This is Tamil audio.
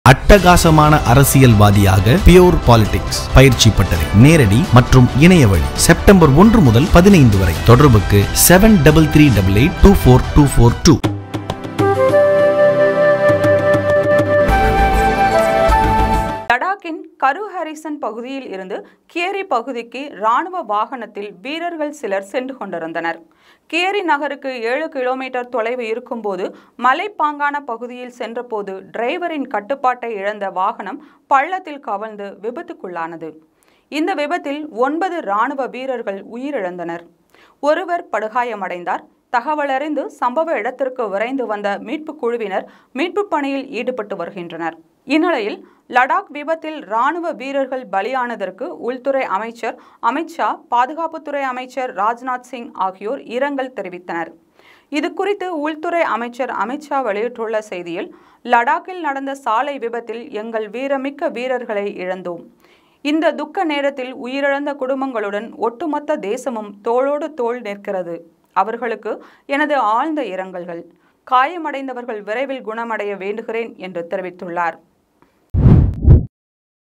அட்டகாசமான அரசியல்வாதியாக பியோர் பாலிடிக்ஸ் பயிற்சி பட்டறை நேரடி மற்றும் இணைய வழி செப்டம்பர் ஒன்று முதல் பதினைந்து வரை தொடர்புக்கு seven double three double eight two four two four two லடாக்கின் கரு ஹரிசன் பகுதியில் இருந்து கியரி பகுதிக்கு ராணுவ வாகனத்தில் வீரர்கள் சிலர் சென்று கொண்டிருந்தனர் கியரி நகருக்கு ஏழு கிலோமீட்டர் தொலைவு இருக்கும்போது மலைப்பாங்கான பகுதியில் சென்றபோது டிரைவரின் கட்டுப்பாட்டை இழந்த வாகனம் பள்ளத்தில் கவிழ்ந்து விபத்துக்குள்ளானது இந்த விபத்தில் ஒன்பது ராணுவ வீரர்கள் உயிரிழந்தனர் ஒருவர் படுகாயமடைந்தார் தகவலறிந்து சம்பவ இடத்திற்கு விரைந்து வந்த மீட்புக் குழுவினர் மீட்புப் பணியில் ஈடுபட்டு வருகின்றனர் இந்நிலையில் லடாக் விபத்தில் ராணுவ வீரர்கள் பலியானதற்கு உள்துறை அமைச்சர் அமித்ஷா பாதுகாப்புத்துறை அமைச்சர் ராஜ்நாத் சிங் ஆகியோர் இரங்கல் தெரிவித்தனர் இது குறித்து உள்துறை அமைச்சர் அமித்ஷா வெளியிட்டுள்ள செய்தியில் லடாக்கில் நடந்த சாலை விபத்தில் எங்கள் வீரமிக்க வீரர்களை இழந்தோம் இந்த துக்க நேரத்தில் உயிரிழந்த குடும்பங்களுடன் ஒட்டுமொத்த தேசமும் தோளோடு தோள் நிற்கிறது அவர்களுக்கு எனது ஆழ்ந்த இரங்கல்கள் காயமடைந்தவர்கள் விரைவில் குணமடைய வேண்டுகிறேன் என்று தெரிவித்துள்ளார்